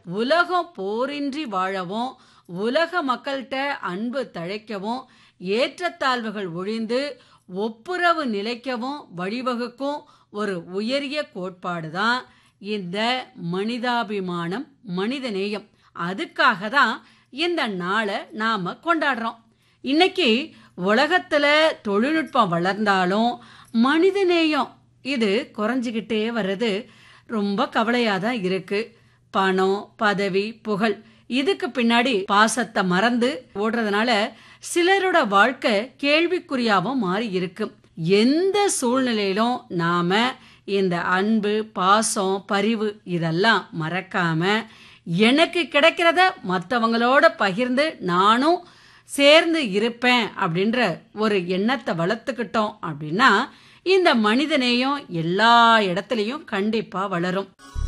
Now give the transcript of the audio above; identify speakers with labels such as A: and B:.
A: உலகம் போரின்றி வாழவும் உலக மக்கள்கிட்ட அன்பு தழைக்கவும் ஏற்றத்தாழ்வுகள் ஒழிந்து ஒப்புரவு நிலைக்கவும் வழிவகுக்கும் ஒரு உயரிய கோட்பாடு தான் இந்த மனிதாபிமானம் மனிதநேயம் அதுக்காக தான் இந்த நாளை நாம கொண்டாடுறோம் இன்னைக்கு உலகத்துல தொழில்நுட்பம் வளர்ந்தாலும் மனிதநேயம் இது குறைஞ்சிக்கிட்டே வர்றது ரொம்ப கவலையா தான் இருக்கு பணம் பதவி புகழ் இதுக்கு பின்னாடி பாசத்தை மறந்து ஓடுறதுனால சிலரோட வாழ்க்கை கேள்விக்குறியாவும் மாறி இருக்கு எந்த சூழ்நிலையிலும் நாம இந்த அன்பு பாசம் பரிவு இதெல்லாம் மறக்காம எனக்கு கிடைக்கிறத மற்றவங்களோட பகிர்ந்து நானும் சேர்ந்து இருப்பேன் அப்படின்ற ஒரு எண்ணத்தை வளர்த்துக்கிட்டோம் அப்படின்னா இந்த மனிதநேயம் எல்லா இடத்துலையும் கண்டிப்பா வளரும்